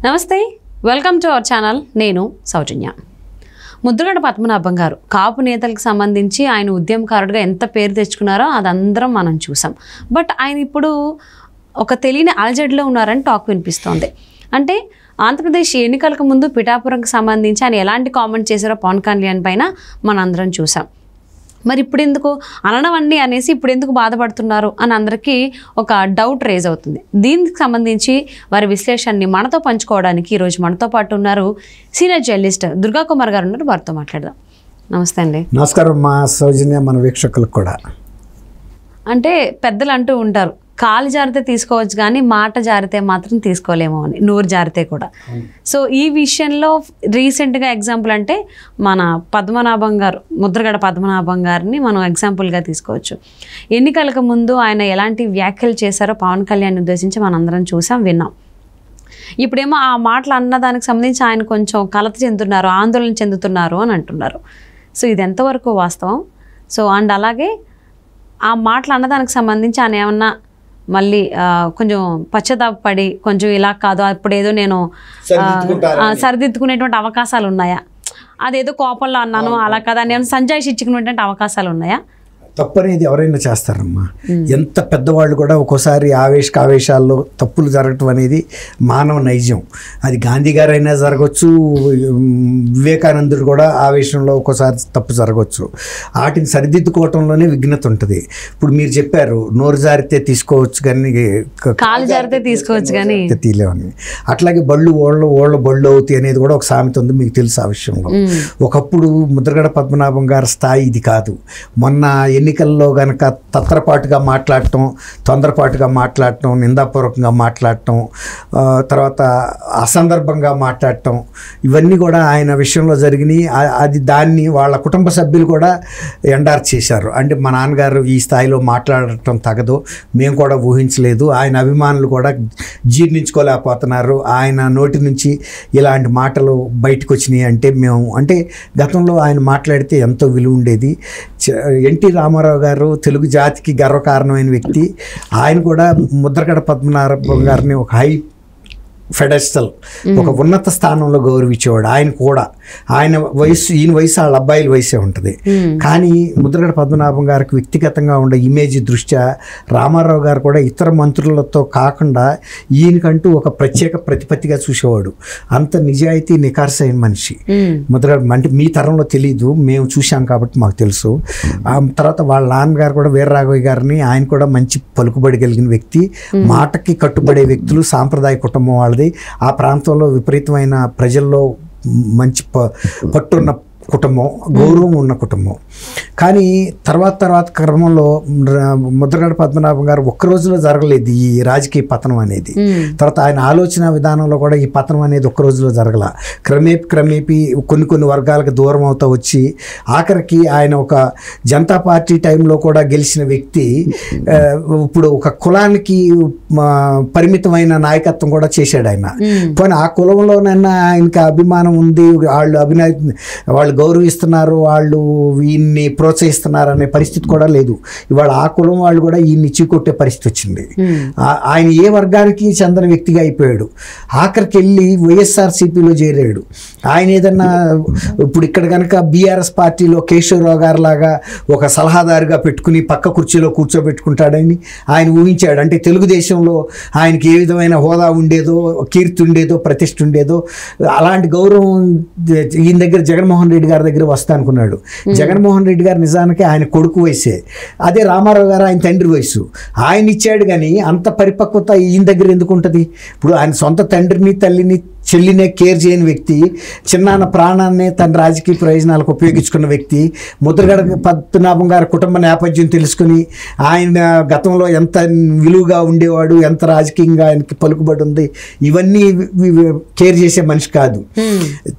నమస్తే welcome to our channel నేను సౌజన్య ముద్రగడ పద్మనాభం గారు కాపు నేతలకు సంబంధించి ఆయన ఉద్యమకారుడిగా ఎంత పేరు తెచ్చుకున్నారో అదందరం మనం చూసాం బట్ ఆయన ఇప్పుడు ఒక తెలియని అలజడిలో ఉన్నారని టాక్ వినిపిస్తోంది అంటే ఆంధ్రప్రదేశ్ ఎన్నికలకు ముందు పిఠాపురంకి సంబంధించి ఆయన ఎలాంటి కామెంట్ చేశారో పవన్ కళ్యాణ్ పైన మనందరం చూసాం మరి ఇప్పుడు ఎందుకు అననవండి అనేసి ఇప్పుడు ఎందుకు బాధపడుతున్నారు అని అందరికీ ఒక డౌట్ రేజ్ అవుతుంది దీనికి సంబంధించి వారి విశ్లేషణని మనతో పంచుకోవడానికి ఈరోజు మనతో పాటు ఉన్నారు సీనియర్ జర్నలిస్ట్ దుర్గా కుమార్ గారు ఉన్నారు వారితో మాట్లాడదాం నమస్తే అండి నమస్కారం మా సౌజన్య మన వీక్షకులకు కూడా అంటే పెద్దలు అంటూ ఉంటారు కాలు జారితే తీసుకోవచ్చు కానీ మాట జారితే మాత్రం తీసుకోలేము అని నోరు జారితే కూడా సో ఈ విషయంలో రీసెంట్గా ఎగ్జాంపుల్ అంటే మన పద్మనాభం గారు ముద్రగడ పద్మనాభం గారిని మనం ఎగ్జాంపుల్గా తీసుకోవచ్చు ఎన్నికలకు ముందు ఆయన ఎలాంటి వ్యాఖ్యలు చేశారో పవన్ కళ్యాణ్ ఉద్దేశించి మనందరం చూసాం విన్నాం ఇప్పుడేమో ఆ మాటలు అన్నదానికి సంబంధించి ఆయన కొంచెం కలత చెందుతున్నారు ఆందోళన చెందుతున్నారు అని అంటున్నారు సో ఇది ఎంతవరకు వాస్తవం సో అండ్ అలాగే ఆ మాటలు అన్నదానికి సంబంధించి ఆయన ఏమన్నా మళ్ళీ ఆ, కొంచెం పశ్చాత్తాపడి కొంచెం ఇలా కాదు అప్పుడు ఏదో నేను ఆ, ఆ, సరిదిద్దుకునేటువంటి అవకాశాలు ఉన్నాయా అదేదో కోపంలో అన్నాను అలా కదా నేను సంజాయిషి ఇచ్చుకునేటువంటి అవకాశాలు ఉన్నాయా తప్పనేది ఎవరైనా చేస్తారమ్మా ఎంత పెద్దవాళ్ళు కూడా ఒక్కోసారి ఆవేశ ఆవేశాల్లో తప్పులు జరగటం అనేది మానవ నైజం అది గాంధీ గారైనా జరగవచ్చు ఉమ్, వివేకానందుడు కూడా ఆవేశంలో ఒక్కోసారి తప్పు జరగవచ్చు వాటిని సరిదిద్దుకోవటంలోనే విఘ్నత ఉంటుంది ఇప్పుడు మీరు చెప్పారు నోరు జారితే తీసుకోవచ్చు కానీ క- కాలు జారితే తీసుకోవచ్చు కానీ అయితే తీలేవని అట్లాగే బళ్ళు ఓళ్ళు ఓళ్ళ బళ్ళు అవుతాయి అనేది కూడా ఒక సామెత ఉంది మీకు తెలుసు ఆ విషయంలో ఒకప్పుడు ముద్రగడ పద్మనాభం గారి స్థాయి ఇది కాదు మొన్న ఎన్నికల్లో గనక తత్తరపాటుగా మాట్లాడటం తొందరపాటుగా మాట్లాడటం నిందాపూర్వకంగా మాట్లాడటం ఆ, తర్వాత అసందర్భంగా మాట్లాడటం ఇవన్నీ కూడా ఆయన విషయంలో జరిగినాయి ఆ- అది దాన్ని వాళ్ళ కుటుంబ సభ్యులు కూడా ఎండార్ చేశారు అంటే మా నాన్నగారు ఈ స్థాయిలో మాట్లాడటం తగదు మేము కూడా ఊహించలేదు ఆయన అభిమానులు కూడా జీర్ణించుకోలేకపోతున్నారు ఆయన నోటి నుంచి ఇలాంటి మాటలు బయటకు వచ్చినాయి అంటే మేము అంటే గతంలో ఆయన మాట్లాడితే ఎంతో విలువ ఉండేది చ- ఎన్టీ రామారావు గారు తెలుగు జాతికి గర్వకారణమైన వ్యక్తి ఆయన కూడా ముద్రగడ పద్మనాభం గారిని ఒక హై ఫెడెస్టల్ ఒక ఉన్నత స్థానంలో గౌరవించేవాడు ఆయన కూడా ఆయన వయసు ఈయన వయసు వాళ్ళ అబ్బాయిల వయసే ఉంటుంది కానీ ముద్రగడ పద్మనాభం గారికి వ్యక్తిగతంగా ఉండే ఇమేజ్ దృష్ట్యా రామారావు గారు కూడా ఇతర మంత్రులతో కాకుండా ఈయనకంటూ ఒక ప్రత్యేక ప్రతిపత్తిగా చూసేవాడు అంత నిజాయితీ నికార్సైన మనిషి ముద్రగడ అంటే మీ తరంలో తెలీదు మేము చూసాం కాబట్టి మాకు తెలుసు ఆ తర్వాత వాళ్ళ నాన్నగారు కూడా వీరరాఘవయ్య గారిని ఆయన కూడా మంచి పలుకుబడి కలిగిన వ్యక్తి మాటకి కట్టుబడే వ్యక్తులు సాంప్రదాయ కుటుంబం వాళ్ళది ఆ ప్రాంతంలో విపరీతమైన ప్రజల్లో మంచి ప పట్టున్న కుటుంబం గౌరవం ఉన్న కుటుంబం కానీ తర్వాత తర్వాత క్రమంలో ర- ముద్రగడ పద్మనాభం గారు ఒక్క రోజులో జరగలేదు ఈ రాజకీయ పతనం అనేది తర్వాత ఆయన ఆలోచన విధానంలో కూడా ఈ పతనం అనేది ఒక్క రోజులో జరగల క్రమేపీ క్రమేపీ కొన్ని కొన్ని వర్గాలకు దూరం అవుతా వచ్చి ఆఖరికి ఆయన ఒక జనతా పార్టీ టైంలో కూడా గెలిచిన వ్యక్తి ఆ, ఇప్పుడు ఒక కులానికి మా, పరిమితమైన నాయకత్వం కూడా చేశాడు ఆయన పోనీ ఆ కులంలోనైనా ఆయనకి అభిమానం ఉంది వాళ్ళు అభినయ వాళ్ళు గౌరవిస్తున్నారు వాళ్ళు ఈయన్ని ప్రోత్సహిస్తున్నారు అనే పరిస్థితి కూడా లేదు ఇవాళ ఆ కులం వాళ్ళు కూడా ఈయన్ని చీకొట్టే పరిస్థితి వచ్చింది ఆ- ఆయన ఏ వర్గానికి చెందిన వ్యక్తిగా అయిపోయాడు ఆఖరికి వెళ్ళి వైఎస్ఆర్సీపీలో చేరాడు ఆయన ఏదన్నా ఇప్పుడు ఇక్కడ కనుక బీఆర్ఎస్ పార్టీలో కేశవరావు గారు లాగా ఒక సలహాదారుగా పెట్టుకుని పక్క కుర్చీలో కూర్చోబెట్టుకుంటాడని ఆయన ఊహించాడు అంటే తెలుగుదేశంలో ఆయనకి ఏ విధమైన హోదా ఉండేదో కీర్తి ఉండేదో ప్రతిష్ఠ ఉండేదో అలాంటి గౌరవం ఈయన దగ్గర జగన్మోహన్ రెడ్డి గారి దగ్గర వస్తా అనుకున్నాడు జగన్మోహన్ రెడ్డి గారు నిజానికి ఆయన కొడుకు వయసే అదే రామారావు గారు ఆయన తండ్రి వయసు ఆయన ఇచ్చాడు కానీ అంత పరిపక్వత ఈయన దగ్గర ఎందుకు ఉంటుంది ఇప్పుడు ఆయన సొంత తండ్రిని తల్లిని చెల్లినే కేర్ చేయని వ్యక్తి చిన్నాన్న ప్రాణాన్ని తన రాజకీయ ప్రయోజనాలకు ఉపయోగించుకున్న వ్యక్తి ముద్రగడ పద్మనాభం గారి కుటుంబ నేపథ్యం తెలుసుకుని ఆయన గతంలో ఎంత విలువగా ఉండేవాడు ఎంత రాజకీయంగా ఆయనకి పలుకుబడి ఉంది ఇవన్నీ వి- వి- కేర్ చేసే మనిషి కాదు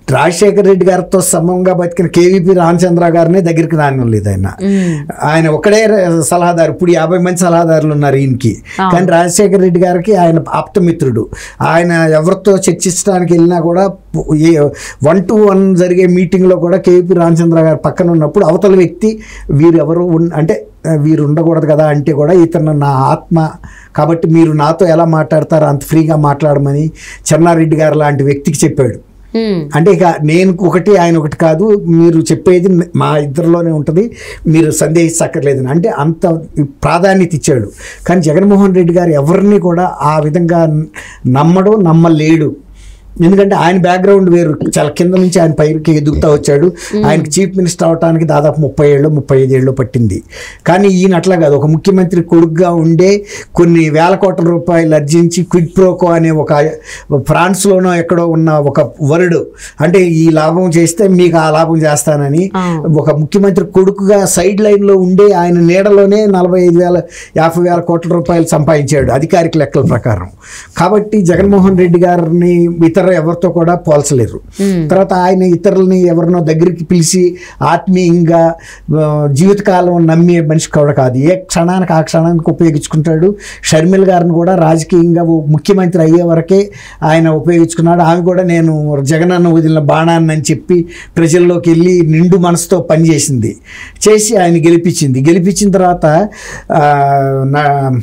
రాజశేఖర రెడ్డి గారితో సమంగా బతికిన కేవీపీ రామచంద్ర గారినే దగ్గరికి రానివ్వలేదు ఆయన ఆయన ఒకడే సలహాదారు ఇప్పుడు యాభై మంది సలహాదారులు ఉన్నారు ఈయనకి కానీ రాజశేఖర రెడ్డి గారికి ఆయన ఆప్తమిత్రుడు ఆయన ఎవరితో చర్చించడానికి వెళ్ళినా కూడా ఏ వన్ టు వన్ జరిగే మీటింగ్లో కూడా కేవీపీ రామచంద్ర గారు పక్కన ఉన్నప్పుడు అవతల వ్యక్తి వీరెవరు ఉన్- అంటే ఆ, వీరు ఉండకూడదు కదా అంటే కూడా ఇతను నా ఆత్మ కాబట్టి మీరు నాతో ఎలా మాట్లాడతారో అంత ఫ్రీగా మాట్లాడమని చెన్నారెడ్డి గారు లాంటి వ్యక్తికి చెప్పాడు ఉమ్, అంటే ఇక నేను ఒకటి ఆయన ఒకటి కాదు మీరు చెప్పేది మా ఇద్దరిలోనే ఉంటుంది మీరు సందేహించక్కర్లేదని అంటే అంత ప్రాధాన్యత ఇచ్చాడు కానీ జగన్మోహన్ రెడ్డి గారు ఎవరిని కూడా ఆ విధంగా నమ్మడు నమ్మలేడు ఎందుకంటే ఆయన బ్యాక్గ్రౌండ్ వేరు చాలా కింద నుంచి ఆయన పైకి ఎదుగుతూ వచ్చాడు ఆయనకి చీఫ్ మినిస్టర్ అవడానికి దాదాపు ముప్పై ఏళ్ళు ముప్పై ఐదు ఏళ్ళు పట్టింది కానీ ఈయన అట్లా కాదు ఒక ముఖ్యమంత్రి కొడుకుగా ఉండే కొన్ని వేల కోట్ల రూపాయలు అర్జించి క్విడ్ ప్రోకో అనే ఒక ఫ్రాన్స్లోనో ఎక్కడో ఉన్న ఒక వర్డ్ అంటే ఈ లాభం చేస్తే మీకు ఆ లాభం చేస్తానని ఆ. ఒక ముఖ్యమంత్రి కొడుకుగా సైడ్ లైన్లో ఉండే ఆయన నీడలోనే నలభై ఐదు వేల యాభై వేల కోట్ల రూపాయలు సంపాదించాడు అధికారిక లెక్కల ప్రకారం కాబట్టి జగన్మోహన్ రెడ్డి గారిని ఇతర ఎవరితో కూడా పోల్చలేరు తర్వాత ఆయన ఇతరులని ఎవరినో దగ్గరికి పిలిచి ఆత్మీయంగా ఆ, జీవితకాలం నమ్మే మనిషి కూడా కాదు ఏ క్షణానికి ఆ క్షణానికి ఉపయోగించుకుంటాడు షర్మిల గారిని కూడా రాజకీయంగా ఓ ముఖ్యమంత్రి అయ్యే వరకే ఆయన ఉపయోగించుకున్నాడు ఆమె కూడా నేను జగనన్న వదిలిన బాణాన్ని అని చెప్పి ప్రజల్లోకి వెళ్ళి నిండు మనసుతో పనిచేసింది చేసి ఆయన గెలిపించింది గెలిపించిన తర్వాత ఆ, నా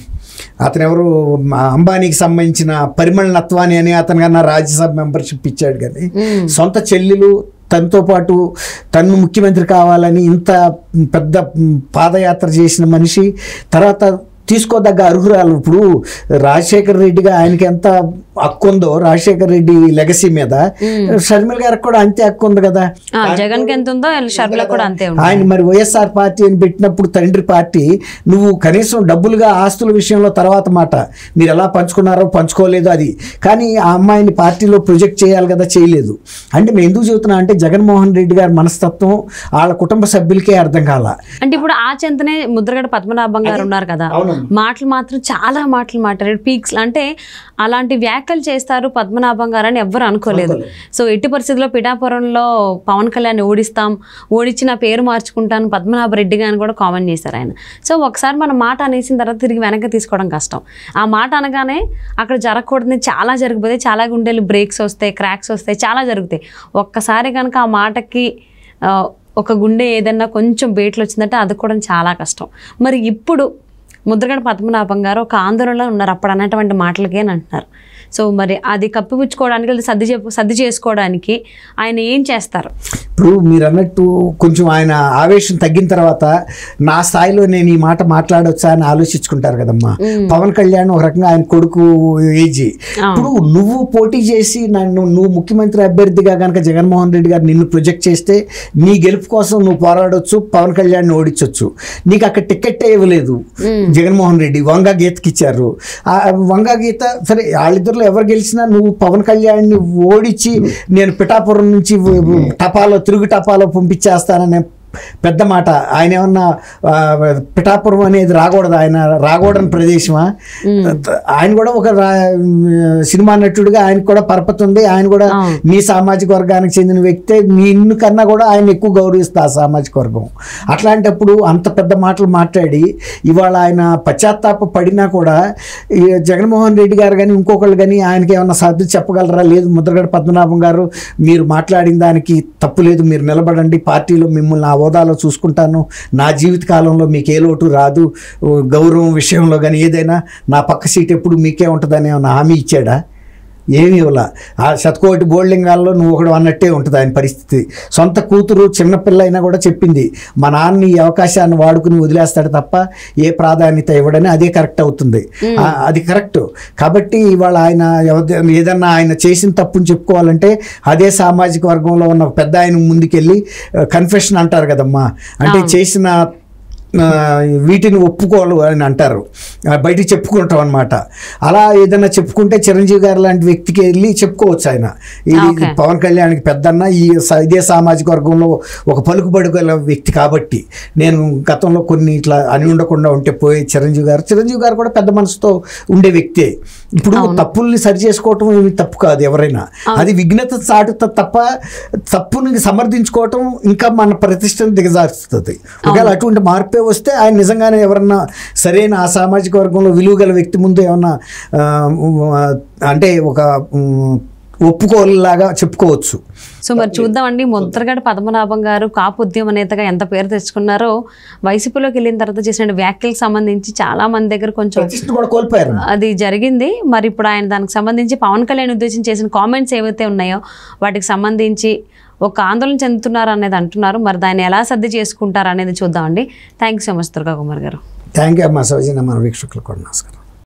అతను ఎవరు మా అంబానీకి సంబంధించిన పరిమళ నత్వాని అని అతను కన్నా రాజ్యసభ మెంబర్షిప్ ఇచ్చాడు కానీ సొంత చెల్లెలు తనతో పాటు తను ముఖ్యమంత్రి కావాలని ఇంత పెద్ద పాదయాత్ర చేసిన మనిషి తర్వాత తీసుకోదగ్గ అర్హురాలు ఇప్పుడు రాజశేఖర రెడ్డిగా ఆయనకి ఎంత హక్కు ఉందో రాజశేఖర రెడ్డి లెగసీ మీద షర్మిల గారికి కూడా అంతే హక్కు ఉంది కదా ఆ, జగన్కి ఎంత ఉందో షర్మిలకు కూడా అంతే ఉంది ఆయన మరి వైఎస్ఆర్ పార్టీ అని పెట్టినప్పుడు తండ్రి పార్టీ నువ్వు కనీసం డబ్బులుగా ఆస్తుల విషయంలో తర్వాత మాట మీరు ఎలా పంచుకున్నారో పంచుకోలేదు అది కానీ ఆ అమ్మాయిని పార్టీలో ప్రొజెక్ట్ చేయాలి కదా చేయలేదు అంటే మేము ఎందుకు చెబుతున్నా అంటే జగన్మోహన్ రెడ్డి గారి మనస్తత్వం వాళ్ళ కుటుంబ సభ్యులకే అర్థం కాల అంటే ఇప్పుడు ఆ చెంతనే ముద్రగడ పద్మనాభం గారు ఉన్నారు కదా అవును. మాటలు మాత్రం చాలా మాటలు మాట్లాడారు పీక్స్ అంటే అలాంటి వ్యాఖ్యలు చేస్తారు పద్మనాభం గారు అని ఎవ్వరు అనుకోలేదు సో ఎట్టి పరిస్థితుల్లో పిఠాపురంలో పవన్ కళ్యాణ్ ఓడిస్తాం ఓడించి నా పేరు మార్చుకుంటాను పద్మనాభ రెడ్డి అని కూడా కామెంట్ చేశారు ఆయన సో ఒకసారి మన మాట అనేసిన తర్వాత తిరిగి వెనక్కి తీసుకోవడం కష్టం ఆ మాట అనగానే అక్కడ జరగకూడదు చాలా జరిగిపోతే చాలా గుండెలు బ్రేక్స్ వస్తాయి క్రాక్స్ వస్తాయి చాలా జరుగుతాయి ఒక్కసారి కనుక ఆ మాటకి ఆ, ఒక గుండె ఏదన్నా కొంచెం బేట్లు వచ్చిందంటే అదుకోవడం చాలా కష్టం మరి ఇప్పుడు ముద్రగడ పద్మనాభం గారు ఒక ఆందోళనలో ఉన్నారు అప్పుడు అన్నటువంటి మాటలకే అని అంటున్నారు సో మరి అది కప్పిపుచ్చుకోవడానికి లేదా సర్ది చెప్పు సర్ది చేసుకోవడానికి ఆయన ఏం చేస్తారు ఇప్పుడు మీరు అన్నట్టు కొంచెం ఆయన ఆవేశం తగ్గిన తర్వాత నా స్థాయిలో నేను ఈ మాట మాట్లాడొచ్చా అని ఆలోచించుకుంటారు కదమ్మా పవన్ కళ్యాణ్ ఒక రకంగా ఆయన కొడుకు ఏజీ ఇప్పుడు నువ్వు పోటీ చేసి నన్ను నువ్వు ముఖ్యమంత్రి అభ్యర్థిగా కనుక జగన్మోహన్ రెడ్డి గారు నిన్ను ప్రొజెక్ట్ చేస్తే నీ గెలుపు కోసం నువ్వు పోరాడొచ్చు పవన్ కళ్యాణ్ ఓడించవచ్చు నీకు అక్కడ టికెట్ ఇవ్వలేదు జగన్మోహన్ రెడ్డి వంగ గీతకి ఇచ్చారు ఆ వంగ గీత సరే వాళ్ళిద్దరిలో ఎవరు గెలిచినా నువ్వు పవన్ కళ్యాణ్ని ఓడించి నేను పిఠాపురం నుంచి టపాలో తిరుగు టపాలో పంపించేస్తాననే పెద్ద మాట ఆయన ఏమన్నా ఆ, పిఠాపురం అనేది రాకూడదు ఆయన రాకూడని ప్రదేశమా ఆయన కూడా ఒక రా- సినిమా నటుడిగా ఆయనకు కూడా పరపతి ఉంది ఆయన కూడా అవును. మీ సామాజిక వర్గానికి చెందిన వ్యక్తే నిన్ను కన్నా కూడా ఆయన ఎక్కువ గౌరవిస్తా ఆ సామాజిక వర్గం అట్లాంటప్పుడు అంత పెద్ద మాటలు మాట్లాడి ఇవాళ ఆయన పశ్చాత్తాప పడినా కూడా ఈ జగన్మోహన్ రెడ్డి గారు కానీ ఇంకొకళ్ళు కానీ ఆయనకి ఏమన్నా సర్ది చెప్పగలరా లేదు ముద్రగడ పద్మనాభం గారు మీరు మాట్లాడిన దానికి తప్పు లేదు మీరు నిలబడండి పార్టీలో మిమ్మల్ని ఆ హోదాలో చూసుకుంటాను నా జీవిత కాలంలో మీకు ఏ లోటు రాదు ఓ గౌరవం విషయంలో కానీ ఏదైనా నా పక్క సీట్ ఎప్పుడు మీకే ఉంటుందని ఏమన్నా హామీ ఇచ్చాడా ఏమీ ఇవ్వలా ఆ శతకోటి బోల్డింగాల్లో నువ్వు ఒకడు అన్నట్టే ఉంటుంది ఆయన పరిస్థితి సొంత కూతురు చిన్నపిల్ల అయినా కూడా చెప్పింది మా నాన్న ఈ అవకాశాన్ని వాడుకుని వదిలేస్తాడు తప్ప ఏ ప్రాధాన్యత ఇవ్వడని అదే కరెక్ట్ అవుతుంది ఆ, అది కరెక్ట్ కాబట్టి ఇవాళ ఆయన ఎవరి- ఏదన్నా ఆయన చేసిన తప్పుని చెప్పుకోవాలంటే అదే సామాజిక వర్గంలో ఉన్న ఒక పెద్ద ఆయన ముందుకెళ్ళి కన్ఫెషన్ అంటారు కదమ్మా అంటే చేసిన ఆ, వీటిని ఒప్పుకోవాలి అని అంటారు ఆ, బయటికి చెప్పుకుంటాం అనమాట అలా ఏదైనా చెప్పుకుంటే చిరంజీవి గారు లాంటి వ్యక్తికి వెళ్ళి చెప్పుకోవచ్చు ఆయన ఇది Okay. పవన్ కళ్యాణ్కి పెద్దన్న ఈ స- ఇదే సామాజిక వర్గంలో ఒక పలుకుబడి గల వ్యక్తి కాబట్టి నేను గతంలో కొన్ని ఇట్లా అని ఉండకుండా ఉంటే పోయే చిరంజీవి గారు చిరంజీవి గారు కూడా పెద్ద మనసుతో ఉండే వ్యక్తే ఇప్పుడు తప్పుల్ని సరి చేసుకోవటం ఏమి తప్పు కాదు ఎవరైనా అది విఘ్నత చాటుత తప్ప తప్పుని సమర్థించుకోవటం ఇంకా మన ప్రతిష్టను దిగజారుస్తుంది ఒకవేళ అటువంటి మార్పే వస్తే ఆయన నిజంగానే ఎవరన్నా సరైన ఆ సామాజిక వర్గంలో విలువ గల వ్యక్తి ముందు ఏమన్నా ఆ, అంటే ఒక ఉమ్, ఒప్పుకోలాగా చెప్పుకోవచ్చు సో మరి చూద్దామండి ముద్రగడ పద్మనాభం గారు కాపు ఉద్యమ నేతగా ఎంత పేరు తెచ్చుకున్నారో వైసీపీలోకి వెళ్ళిన తర్వాత చేసిన వ్యాఖ్యలకు సంబంధించి చాలా మంది దగ్గర కొంచెం ప్రతిష్ట కూడా కోల్పోయారు అది జరిగింది మరి ఇప్పుడు ఆయన దానికి సంబంధించి పవన్ కళ్యాణ్ ఉద్దేశించి చేసిన కామెంట్స్ ఏవైతే ఉన్నాయో వాటికి సంబంధించి ఒక ఆందోళన చెందుతున్నారు అనేది అంటున్నారు మరి దాన్ని ఎలా సర్ది చేసుకుంటారు అనేది చూద్దామండి thank you so much Durga Kumar గారు థ్యాంక్ యూ అమ్మా సౌజన్య మన వీక్షకులకు కూడా నమస్కారం